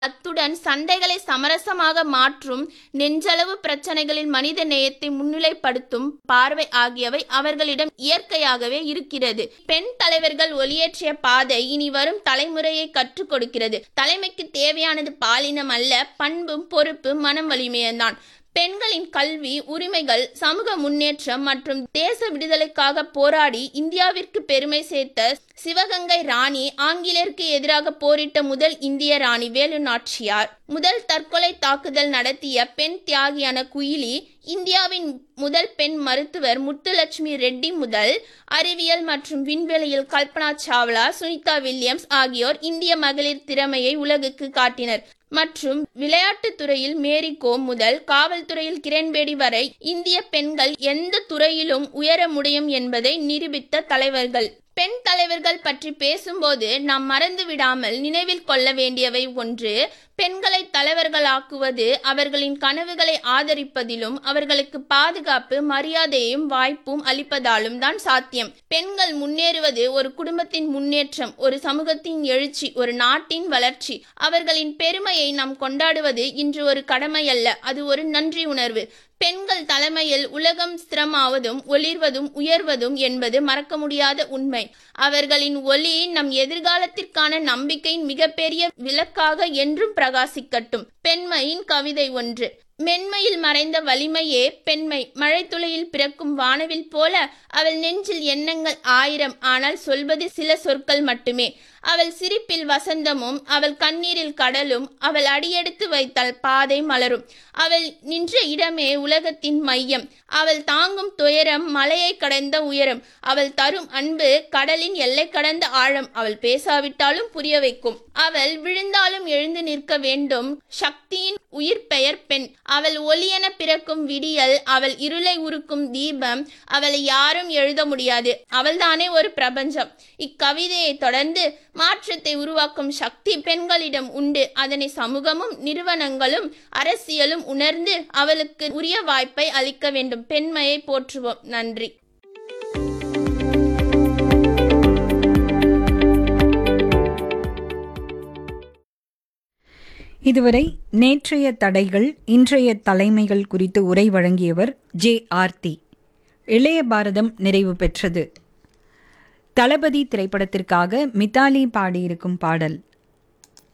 அத்துடன் சண்டைகளை சமரசமாக மாற்றும் நெஞ்சளவு பிரச்சனைகளில் மனித நேயத்தை முன்னிலைப்படுத்தும் பார்வை ஆகியவை அவர்களிடம் இயற்கையாகவே இருக்கிறது பெண் தலைவர்கள் ஒளியேற்றிய பாதை இனி வரும் தலைமுறையை கற்றுக் கொடுக்கிறது தலைமைக்கு தேவையானது பாலினம் அல்ல பண்பும் பொறுப்பு மனம் வலிமையதான் பெண்களின் கல்வி உரிமைகள் சமூக முன்னேற்றம் மற்றும் தேச விடுதலைக்காக போராடி இந்தியாவிற்கு பெருமை சேர்த்த சிவகங்கை ராணி ஆங்கிலேயருக்கு எதிராக போரிட்ட முதல் இந்திய ராணி வேலு நாச்சியார் முதல் தற்கொலை தாக்குதல் நடத்திய பெண் தியாகியான குயிலி இந்தியாவின் முதல் பெண் மருத்துவர் முத்துலட்சுமி ரெட்டி முதல் அறிவியல் மற்றும் விண்வெளியில் கல்பனா சாவ்லா சுனிதா வில்லியம்ஸ் ஆகியோர் இந்திய மகளிர் திறமையை உலகுக்கு காட்டினர் மற்றும் விளையாட்டுத் துறையில் மேரி கோம் முதல் காவல்துறையில் கிரண்பேடி வரை இந்திய பெண்கள் எந்த துறையிலும் உயர முடியும் என்பதை நிரூபித்த தலைவர்கள் பெண் தலைவர்கள் பற்றி பேசும்போது நாம் மறந்து விடாமல் நினைவில் கொள்ள வேண்டியவை ஒன்று பெண்களை தலைவர்களாக்குவது அவர்களின் கனவுகளை ஆதரிப்பதிலும் அவர்களுக்கு பாதுகாப்பு மரியாதையும் வாய்ப்பும் அளிப்பதாலும் தான் சாத்தியம் பெண்கள் முன்னேறுவது ஒரு குடும்பத்தின் முன்னேற்றம் ஒரு சமூகத்தின் எழுச்சி ஒரு நாட்டின் வளர்ச்சி அவர்களின் பெருமையை நாம் கொண்டாடுவது இன்று ஒரு கடமை அல்ல அது ஒரு நன்றி உணர்வு பெண்கள் தலைமையில் உலகம் ஸ்திரமாவதும் ஒளிர்வதும் உயர்வதும் என்பது மறக்க முடியாத உண்மை அவர்களின் ஒளி நம் எதிர்காலத்திற்கான நம்பிக்கையின் மிகப்பெரிய விளக்காக என்றும் பிரகாசிக்கட்டும் பெண்மையின் கவிதை ஒன்று மென்மையில் மறைந்த வலிமையே பெண்மை மழைத்துளையில் பிறக்கும் வானவில் போல அவள் நெஞ்சில் எண்ணங்கள் ஆயிரம் ஆனால் சொல்வது சில சொற்கள் மட்டுமே அவள் சிரிப்பில் வசந்தமும் அவள் கண்ணீரில் கடலும் அவள் அடியெடுத்து வைத்தால் பாதை மலரும் அவள் நின்ற இடமே உலகத்தின் மையம் அவள் தாங்கும் துயரம் மலையை கடந்த உயரம் அவள் தரும் அன்பு கடலின் எல்லை கடந்த ஆழம் அவள் பேசாவிட்டாலும் புரிய வைக்கும் அவள் விழுந்தாலும் எழுந்து நிற்க வேண்டும் சக்தியின் உயிர் பெயர் பெண் அவள் ஒளியென பிறக்கும் விடியல் அவள் இருளை உருக்கும் தீபம் அவளை யாரும் எழுத முடியாது அவள்தானே ஒரு பிரபஞ்சம் இக்கவிதையை தொடர்ந்து மாற்றத்தை உருவாக்கும் சக்தி பெண்களிடம் உண்டு அதனை சமூகமும் நிறுவனங்களும் அரசியலும் உணர்ந்து அவளுக்கு உரிய வாய்ப்பை அளிக்க வேண்டும் பெண்மையை போற்றுவோம் நன்றி இதுவரை நேற்றைய தடைகள் இன்றைய தலைமைகள் குறித்து உரை வழங்கியவர் ஜே ஆர்த்தி இளைய பாரதம் நிறைவு பெற்றது தளபதி திரைப்படத்திற்காக மித்தாலி பாடியிருக்கும் பாடல்